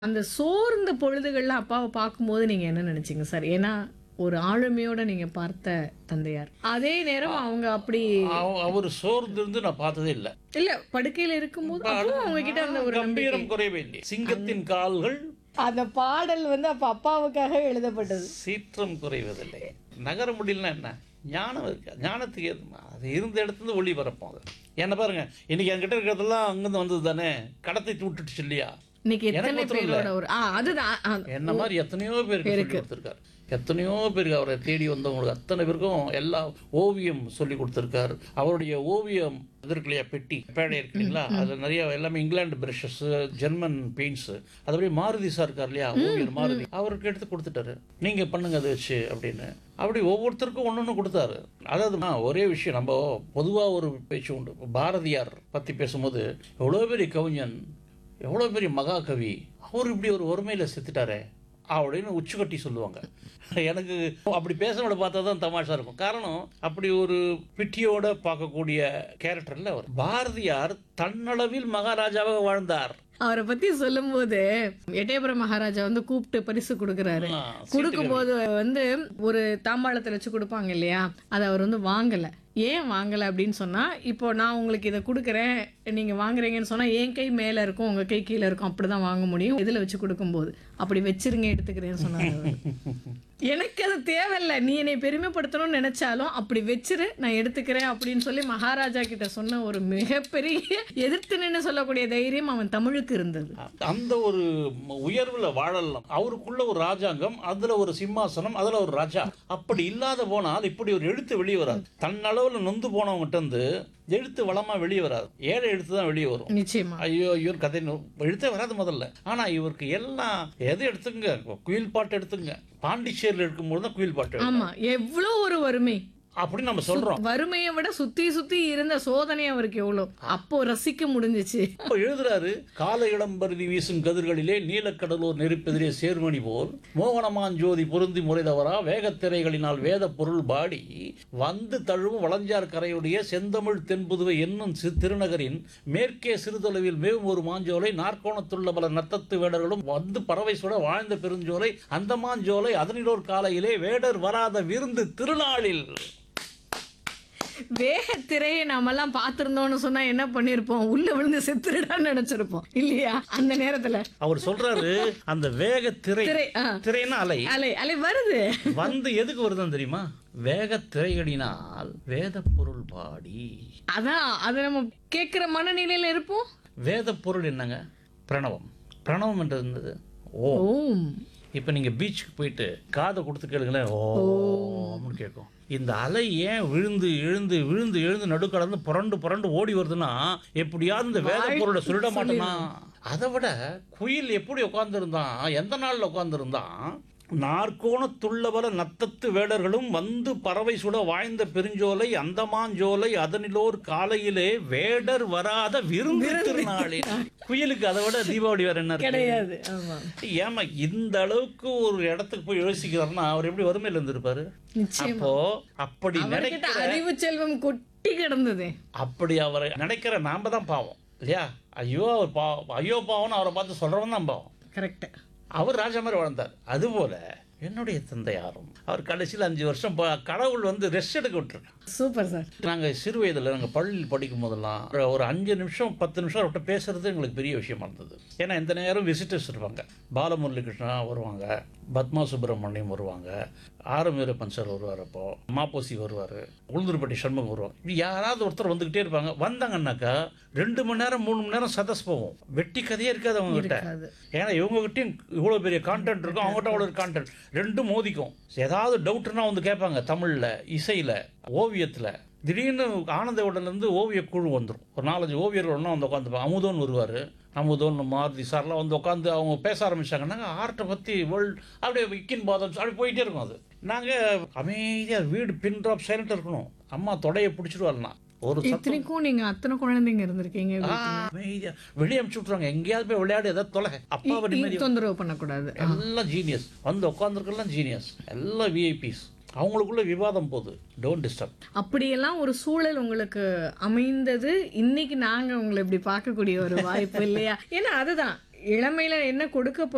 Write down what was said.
அந்த சோர்ந்த பொழுதுகள்ல அப்பாவை பார்க்கும்போது நீங்க என்ன நினைச்சீங்க சார் ஏன்னா ஒரு ஆளுமையோட நீங்க பார்த்த தந்தையார் அதே நேரம் அவங்க அப்படி அவ- அவர் சோர்ந்திருந்து நான் பார்த்ததே இல்லை இல்ல படுக்கையில இருக்கும்போது அப்பவும் அவங்க கிட்ட அந்த ஒரு நம்பிக்கை கம்பீரம் குறைவே இல்லை சிங்கத்தின் கால்கள் அந்த பாடல் வந்து அப்ப அப்பாவுக்காக எழுதப்பட்டது சீற்றம் குறைவதில்லை நகர முடியலன்னா என்ன ஞானம் இருக்கு ஞானத்துக்கு ஏதுமா அது இருந்த இடத்துல ஒளி பரப்போம் அது என்ன பாருங்க இன்னைக்கு என்கிட்ட இருக்கிறதெல்லாம் அங்கிருந்து வந்தது தானே கடத்தி விட்டுட்டுச்சு இல்லையா இன்னைக்கு எத்தனை எனக்கு மாத்திரம் இல்ல. பேரோட ஒரு ஆ அதுதான் ஆ, என்ன மாதிரி எத்தனையோ பேருக்கு சொல்லி கொடுத்துருக்காரு எத்தனையோ பேருக்கு அவரை தேடி வந்தவங்களுக்கு அத்தனை பேருக்கும் எல்லா ஓவியம் சொல்லி கொடுத்துருக்காரு அவருடைய ஓவியம் இது இருக்கு இல்லையா பெட்டி பேடை இருக்கு இல்லைங்களா அதில் நிறைய எல்லாமே இங்கிலாந்து பிரஷஸ் ஜெர்மன் பெயிண்ட்ஸ் அதுபடி மாருதி சார் இருக்கார் இல்லையா ஓவியர் மாருதி அவருக்கு எடுத்து கொடுத்துட்டாரு நீங்க பண்ணுங்க அதை வச்சு அப்படின்னு அப்படி ஒவ்வொருத்தருக்கும் ஒன்று ஒன்று கொடுத்தாரு அதாவது நான் ஒரே விஷயம் நம்ம பொதுவாக ஒரு பேச்சு உண்டு பாரதியார் பற்றி பேசும்போது எவ்வளோ பெரிய கவிஞன் எவ்வளோ பெரிய மகாகவி அவர் இப்படி ஒரு ஒருமையில் செத்துட்டாரே அப்படின்னு உச்சுக்கட்டி சொல்லுவாங்க எனக்கு அப்படி பேசுறவங்கள பார்த்தா தான் தமாஷா இருக்கும் காரணம் அப்படி ஒரு பிட்டியோட பார்க்கக்கூடிய கேரக்டர்ல அவர் பாரதியார் தன்னளவில் மகாராஜாவாக வாழ்ந்தார் அவரை பத்தி சொல்லும்போது எட்டயபுரம் மகாராஜா வந்து கூப்பிட்டு பரிசு கொடுக்கறாரு ஆ, கொடுக்கும்போது வந்து ஒரு தாம்பாளத்துல வச்சு கொடுப்பாங்க இல்லையா அதை அவர் வந்து வாங்கல ஏன் வாங்கல அப்படின்னு சொன்னா இப்போ நான் உங்களுக்கு இதை கொடுக்குறேன் நீங்க வாங்குறீங்கன்னு சொன்னா என் கை மேல இருக்கும் உங்க கை கீழே இருக்கும் அப்படிதான் வாங்க முடியும் இதுல வச்சு கொடுக்கும்போது அப்படி வச்சிருங்க எடுத்துக்கிறேன்னு சொன்னாரு அவரு. எனக்கு அது தேவையில்ல நீ என்னை பெருமைப்படுத்தணும்னு நினைச்சாலும் அப்படி வச்சிரு நான் எடுத்துக்கிறேன் அப்படின்னு சொல்லி மகாராஜா கிட்ட சொன்ன ஒரு மிகப்பெரிய எதிர்த்து நின்னு சொல்லக்கூடிய தைரியம் அவன் தமிழுக்கு இருந்தது அந்த ஒரு உயர்வுல வாழலாம் அவருக்குள்ள ஒரு ராஜாங்கம் அதுல ஒரு சிம்மாசனம் அதுல ஒரு ராஜா அப்படி இல்லாத போனால் இப்படி ஒரு எழுத்து வெளியே வராது தன்னளவுல நொந்து போனவங்ககிட்ட இருந்து எழுத்து வளமா வெளியே வராது ஏழை எழுத்து தான் வெளியே வரும் நிச்சயமா ஐயோ ஐயோ கதை நு- எழுத்தே வராது முதல்ல ஆனா இவருக்கு எல்லாம் எது எடுத்துங்க குயில் பாட்டு எடுத்துங்க பாண்டிச்சேரியில் இருக்கும்போது தான் குயில் பாட்டு எழுதுனாரு. ஆமா எவ்வளவு ஒரு வறுமை அப்படி நம்ம சொல்றோம் வறுமையை விட சுத்தி சுத்தி இருந்த சோதனை அவருக்கு எவ்வளவு அப்போ ரசிக்க முடிஞ்சுச்சு அப்ப எழுதுறாரு கால இளம்பருதி வீசும் கதிர்களிலே நீலக்கடலூர் நெருப்பெதிரே சேர்மணி போல் மோகனமாஞ்சோதி பொருந்தி முறைதவரா வேகத்திரைகளினால் வேத பொருள் பாடி வந்து தழுவும் வளஞ்சார் கரையுடைய செந்தமிழ் தென்புதுவை என்னும் சி- திருநகரின் மேற்கே சிறுதொலைவில் மேவும் ஒரு மாஞ்சோலை நாற்கோணத்துள்ள பல நத்தத்து வேடர்களும் வந்து பறவை சுட வாழ்ந்த பெருஞ்சோலை அந்தமாஞ்சோலை அதனிலோர் காலையிலே வேடர் வராத விருந்து திருநாளில் வேக திரையை நாம எல்லாம் பார்த்திருந்தோம்னு சொன்னா என்ன பண்ணிருப்போம் உள்ள விழுந்து செத்துருடான்னு நினைச்சிருப்போம் இல்லையா அந்த நேரத்துல அவர் சொல்றாரு அந்த வேக திரை திரை ஆ. திரைன்னா அலை அலை அலை வருது வந்து எதுக்கு வருதுன்னு தெரியுமா வேக திரையடினால் வேத பொருள் பாடி அதான் அதை நம்ம கேட்கிற மனநிலையில இருப்போம் வேத பொருள் என்னங்க பிரணவம் பிரணவம் என்றது என்னது ஓ ஓம் இப்போ நீங்க பீச்சுக்கு போயிட்டு காதை கொடுத்து கேளுங்களேன் ஓம்னு கேட்கும் இந்த அலை ஏன் விழுந்து எழுந்து விழுந்து எழுந்து நடுக்கடந்து புரண்டு புரண்டு ஓடி வருதுன்னா எப்படியாவது இந்த வேத பொருளை சொல்லிட மாட்டேனா அதை விட குயில் எப்படி உட்கார்ந்துருந்தான் எந்த நாள்ல உட்கார்ந்துருந்தான் நாற்கோணத்துள்ளவர நத்தத்து வேடர்களும் வந்து பறவை சுட வாழ்ந்த பெருஞ்சோலை அந்தமாஞ்சோலை அதனிலோர் காலையிலே வேடர் வராத விருந்து திருநாளில் குயிலுக்கு அதை விட தீபாவளி வேற என்ன இருக்கு கிடையாது ஆமா ஏமா இந்த அளவுக்கு ஒரு இடத்துக்கு போய் யோசிக்கிறாருன்னா அவர் எப்படி வறுமையில இருந்திருப்பாரு நிச்சயம் அப்போ அப்படி அவர்கிட்ட நினைக்கிற அறிவு செல்வம் கொட்டி கிடந்தது அப்படி அவரை நினைக்கிற நாம தான் பாவம் இல்லையா ஐயோ அவர் பாவம் ஐயோ பாவம்னு அவரை பார்த்து சொல்றவன் தான் பாவம் கரெக்ட் அவர் ராஜா மாதிரி வாழ்ந்தார் அதுபோல என்னுடைய தந்தையாரும் அவர் கடைசியில் அஞ்சு வருஷம் ப- கடவுள் வந்து ரெஸ்ட் எடுக்க விட்டுருக்காங்க சூப்பர் சார் நாங்கள் சிறு வயதில் நாங்கள் பள்ளியில் படிக்கும் போதெல்லாம் ஒரு- ஒரு அஞ்சு நிமிஷம் பத்து நிமிஷம் அவர்கிட்ட பேசுறது எங்களுக்கு பெரிய விஷயமா இருந்தது ஏன்னா இந்த நேரம் விசிட்டர்ஸ் இருப்பாங்க பாலமுரளி கிருஷ்ணா வருவாங்க பத்மா சுப்பிரமணியம் வருவாங்க ஆரம் வீரப்பன் சார் வருவார் அப்போ மாப்போசி வருவார் உளுந்தூர்பட்டி சண்முகம் வருவாங்க இப்படி யாராவது ஒருத்தர் வந்துக்கிட்டே இருப்பாங்க வந்தாங்கன்னாக்கா ரெண்டு மணி நேரம் மூணு மணி நேரம் சதஸ் போகும் வெட்டி கதையே இருக்காது அவங்க கிட்ட இருக்காது. ஏன்னா இவங்ககிட்டயும் இவ்வளோ பெரிய கான்டென்ட் இருக்கும் அவங்ககிட்ட அவ்வளோ கான்டென்ட் ரெண்டும் மோதிக்கும் ஏதாவது டவுட்னா வந்து கேட்பாங்க தமிழில் இசையில் ஓவியத்தில் திடீர்னு ஆனந்த இருந்து ஓவிய குழு வந்துடும் ஒரு நாலஞ்சு ஓவியர்கள் ஒன்றா வந்து உட்காந்துப்பாங்க அமுதோன் வருவார் அமுதோன் மாருதி சார்லாம் வந்து உட்காந்து அவங்க பேச ஆரம்பிச்சாங்கன்னா ஆர்ட்டை பற்றி வேர்ல்ட் அப்படியே விக்கின் பாதம் அப்படி போயிட்டே இருக்கும் அது நாங்கள் அமைதியாக வீடு பின் ட்ராப் சைலண்ட் இருக்கணும் அம்மா தொடையை பிடிச்சிடுவாருன்னா ஒரு சத்தம் இத்தனைக்கும் நீங்க அத்தனை குழந்தைங்க இருந்திருக்கீங்க ஆ, அமைதியா வெளியே அனுப்பிச்சு விட்ருவாங்க எங்கேயாவது போய் விளையாடி ஏதாவது தொலை அப்பாவை நிம்மதி தொந்தரவு பண்ணக்கூடாது எல்லாம் ஜீனியஸ் வந்து உட்காந்துருக்கலாம் ஜீனியஸ் எல்லாம் விஐபிஸ் அவங்களுக்குள்ள விவாதம் போகுது டோன்ட் டிஸ்டர்ப் அப்படியெல்லாம் ஒரு சூழல் உங்களுக்கு அமைந்தது இன்னைக்கு நாங்க உங்களை இப்படி பார்க்கக்கூடிய ஒரு வாய்ப்பு இல்லையா ஏன்னா அதுதான் இளமையில என்ன கொடுக்க